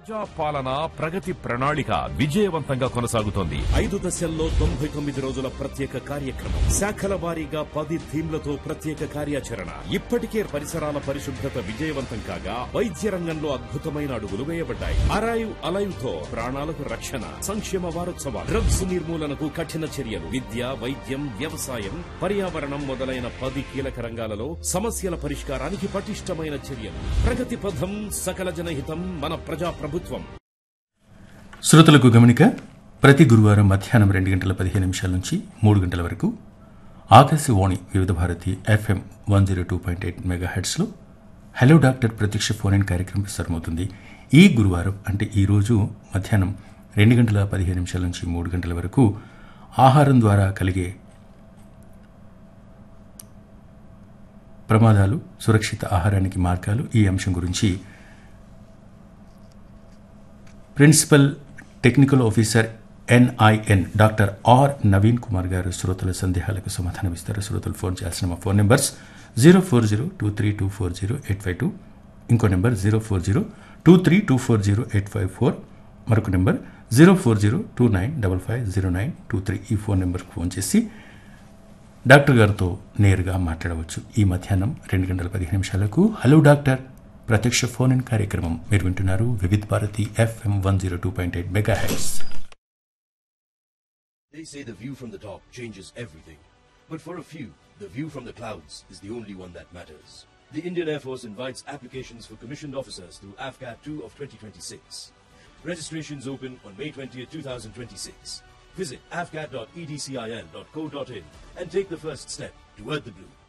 ప్రజా పాలన ప్రగతి ప్రణాళిక విజయవంతంగా కొనసాగుతోంది ఐదు దశల్లో తొంభై తొమ్మిది రోజుల ప్రత్యేక కార్యక్రమం శాఖల వారీగా పది థీమ్లతో ప్రత్యేక కార్యాచరణ ఇప్పటికే పరిసరాల పరిశుభ్రత విజయవంతం కాగా వైద్య రంగంలో అద్భుతమైన అడుగులు వేయబడ్డాయి అరైవ్ అలైవ్ తో ప్రాణాలకు రక్షణ సంక్షేమ వారోత్సవాలు డ్రగ్స్ నిర్మూలనకు కఠిన చర్యలు విద్య వైద్యం వ్యవసాయం పర్యావరణం మొదలైన పది కీలక రంగాలలో సమస్యల పరిష్కారానికి పటిష్టమైన చర్యలు ప్రగతి పథం సకల జనహితం మన ప్రజా ప్రభుత్వం శ్రోతలకు గమనిక ప్రతి గురువారం మధ్యాహ్నం రెండు గంటల పదిహేను నిమిషాల నుంచి మూడు గంటల వరకు Akashvani Vividh Bharati FM one zero two point eight మెగా హెడ్స్లో హలో డాక్టర్ ప్రత్యక్ష ఫోన్ ఇన్ కార్యక్రమం ప్రసారమవుతుంది ఈ గురువారం అంటే ఈరోజు మధ్యాహ్నం రెండు గంటల పదిహేను నిమిషాల నుంచి మూడు గంటల వరకు ఆహారం ద్వారా కలిగే ప్రమాదాలు సురక్షిత ఆహారానికి మార్గాలు ఈ అంశం గురించి principal technical officer NIN doctor R Naveen Kumar garu శ్రోతల సందేహాలకు సమాధానం ఇస్తారు శ్రోతలు ఫోన్ చేయాల్సిన మా phone numbers zero four zero two three two four zero eight five two ఇంకో number zero four zero two three two four zero eight five four మరొక number zero four zero two nine double five zero nine two three ఈ phone నెంబర్కి phone చేసి doctor గారితో నేరుగా మాట్లాడవచ్చు ఈ మధ్యాహ్నం రెండు గంటల పదిహేను నిమిషాలకు హలో డాక్టర్ ప్రత్యక్ష ఫోన్ ఇన్ కార్యక్రమం మీరు వింటున్నారు Vividh Bharati FM one zero two point eight megahertz They say the view from the top changes everything. But for a few, the view from the clouds is the only one that matters. The Indian Air Force invites applications for commissioned officers through AFCAT 2 of 2026. Registrations open on May 20th, 2026. Visit afcat.edcil.co.in and take the first step toward the blue.